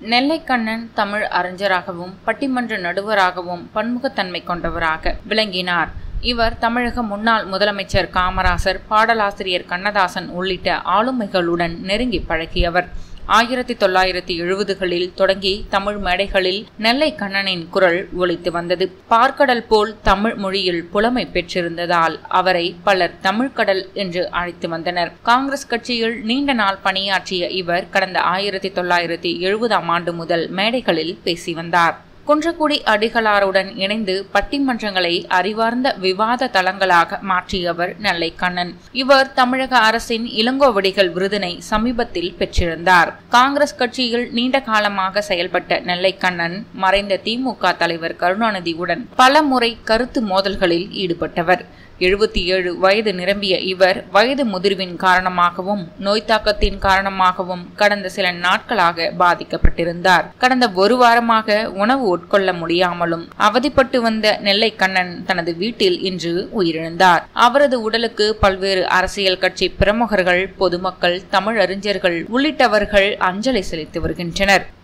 நெல்லைக்கண்ணன் தமிழ் அறிஞராகவும் பட்டிமன்ற நடுவராகவும் பன்முகத்தன்மை கொண்டவராக விளங்கினார் இவர் தமிழக முன்னாள் முதலமைச்சர் காமராசர் பாடலாசிரியர் கண்ணதாசன் உள்ளிட்ட ஆளுமைகளுடன் நெருங்கி பழகியவர் ஆயிரத்தி தொள்ளாயிரத்தி எழுபதுகளில் தொடங்கி தமிழ் மேடைகளில் நெல்லை கண்ணனின் குரல் ஒலித்து வந்தது பார்க்கடல் போல் தமிழ் மொழியில் புலமை பெற்றிருந்ததால் அவரை பலர் தமிழ்கடல் என்று அழைத்து வந்தனர் காங்கிரஸ் கட்சியில் நீண்ட நாள் பணியாற்றிய இவர் கடந்த ஆயிரத்தி தொள்ளாயிரத்தி எழுபதாம் ஆண்டு முதல் மேடைகளில் பேசி வந்தார் குன்றக்குடி அடிகளாருடன் இணைந்து பட்டிமன்றங்களை அறிவார்ந்த விவாத தளங்களாக மாற்றியவர் நெல்லை கண்ணன் இவர் தமிழக அரசின் இளங்கோவடிகள் விருதினை சமீபத்தில் பெற்றிருந்தார் காங்கிரஸ் கட்சியில் நீண்ட காலமாக செயல்பட்ட நெல்லை கண்ணன் மறைந்த திமுக தலைவர் கருணாநிதியுடன் பல முறை கருத்து மோதல்களில் ஈடுபட்டவர் எழுபத்தி ஏழு வயது நிரம்பிய இவர் வயது முதிர்வின் காரணமாகவும் நோய் தாக்கத்தின் காரணமாகவும் கடந்த சில நாட்களாக பாதிக்கப்பட்டிருந்தார் கடந்த ஒரு வாரமாக உணவு உட்கொள்ள முடியாமலும் அவதிப்பட்டு வந்த நெல்லை கண்ணன் தனது வீட்டில் இன்று உயிரிழந்தார் அவரது உடலுக்கு பல்வேறு அரசியல் கட்சி பிரமுகர்கள் பொதுமக்கள் தமிழறிஞர்கள் உள்ளிட்டவர்கள் அஞ்சலி செலுத்தி வருகின்றனர்